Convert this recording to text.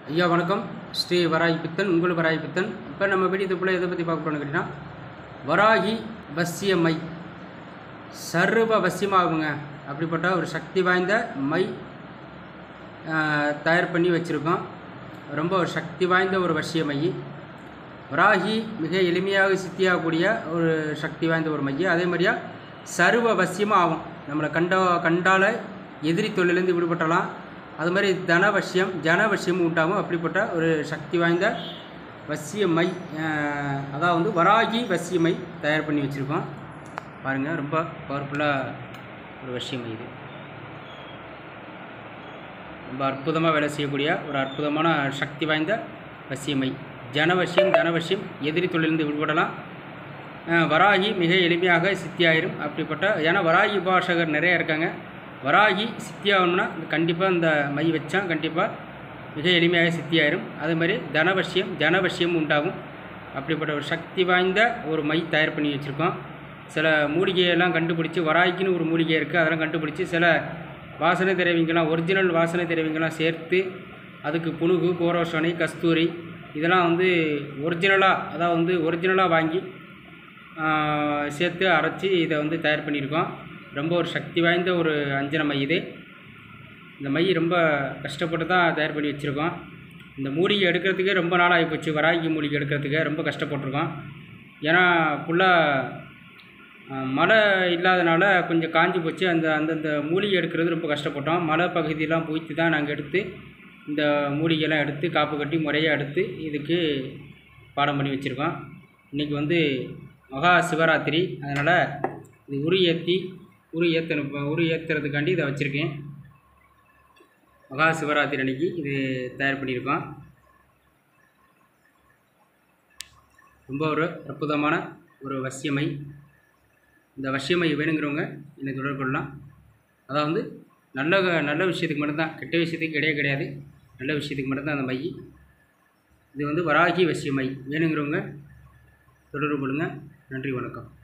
ஐயா வணக்கம் ஸ்ரீ வராகி பித்தன் உங்கள் வராகி பித்தன் இப்போ நம்ம வீடியோத்துக்குள்ளே எதை பற்றி பார்க்க போகிறோம்னு கேட்டிங்கன்னா வராகி வசிய மை சர்வ வசியமாகுங்க அப்படிப்பட்ட ஒரு சக்தி வாய்ந்த மை ஆஹ், தயார் பண்ணி வச்சுருக்கோம் ரொம்ப ஒரு சக்தி வாய்ந்த ஒரு வசிய மை வராகி மிக எளிமையாக சித்தியாகக்கூடிய ஒரு சக்தி வாய்ந்த ஒரு மைய அதே மாதிரியா சர்வ வசியமாக ஆகும் நம்மளை கண்ட கண்டால எதிரி தொழிலேருந்து விடுபட்டலாம் அது மாதிரி தனவசியம் ஜனவசியமும் உண்டாகும் அப்படிப்பட்ட ஒரு சக்தி வாய்ந்த வசிய மை அஹ், அதாவது வந்து வராகி வசிய மை தயார் பண்ணி வச்சுருக்கோம் பாருங்கள் ரொம்ப பவர்ஃபுல்லாக ஒரு வசிய மை இது ரொம்ப அற்புதமாக வேலை செய்யக்கூடிய ஒரு அற்புதமான சக்தி வாய்ந்த வசியமை ஜனவசியம் தனவசியம் எதிரி தொழிலிருந்து விடுபடலாம் அஹ் வராகி மிக எளிமையாக சித்தியாயிரும் அப்படிப்பட்ட ஏன்னா வராகி உபாசகர் நிறைய இருக்காங்க வராகி சித்தியாகணும்னா கண்டிப்பாக இந்த மை வச்சா கண்டிப்பாக மிக எளிமையாக சித்தியாயிரும் அதே மாதிரி தனவசியம் ஜனவசியம் உண்டாகும் அப்படிப்பட்ட ஒரு சக்தி வாய்ந்த ஒரு மை தயார் பண்ணி வச்சுருக்கோம் சில மூலிகையெல்லாம் கண்டுபிடிச்சி வராய்க்குன்னு ஒரு மூலிகை இருக்குது அதெல்லாம் கண்டுபிடிச்சி சில வாசனை திரவியங்கள்லாம் ஒரிஜினல் வாசனை திரவியங்கள்லாம் சேர்த்து அதுக்கு புணுகு கோரோசனை கஸ்தூரி இதெல்லாம் வந்து ஒரிஜினலாக அதாவது வந்து ஒரிஜினலாக வாங்கி ஆஹ், சேர்த்து அரைச்சி இதை வந்து தயார் பண்ணியிருக்கோம் ரொம்ப ஒரு சக்தி வாய்ந்த ஒரு அஞ்சன மை இது இந்த மை ரொம்ப கஷ்டப்பட்டு தான் தயார் பண்ணி வச்சுருக்கோம் இந்த மூலிகை எடுக்கிறதுக்கே ரொம்ப நாள் ஆகிப்போச்சு வராகி மூலிகை எடுக்கிறதுக்கே ரொம்ப கஷ்டப்பட்டிருக்கோம் ஏன்னா ஃபுல்லாக மழை இல்லாதனால கொஞ்சம் காஞ்சி போச்சு அந்த அந்தந்த மூலிகை எடுக்கிறது ரொம்ப கஷ்டப்பட்டோம் மலை பகுதியெல்லாம் போய்த்து தான் நாங்கள் எடுத்து இந்த மூலிகைலாம் எடுத்து காப்பு கட்டி முறையாக எடுத்து இதுக்கு பாடம் பண்ணி வச்சுருக்கோம் இன்றைக்கி வந்து மகா சிவராத்திரி அதனால் இது உரு ஏற்றி உரு ஏற்றணும் இப்போ உரு ஏற்றுறதுக்காண்டி இதை வச்சுருக்கேன் மகா சிவராத்திரி அன்னைக்கு இது தயார் பண்ணியிருக்கோம் ரொம்ப ஒரு அற்புதமான ஒரு வசியமை இந்த வசியமை வேணுங்கிறவங்க என்னை தொடர்பு கொள்ளலாம் அதாவது நல்ல நல்ல விஷயத்துக்கு மட்டும்தான் கெட்ட விஷயத்துக்கு கிடையாது கிடையாது நல்ல விஷயத்துக்கு மட்டும்தான் அந்த மை இது வந்து வராகி வசியமை வேணுங்கிறவங்க தொடர்பு கொள்ளுங்கள் நன்றி வணக்கம்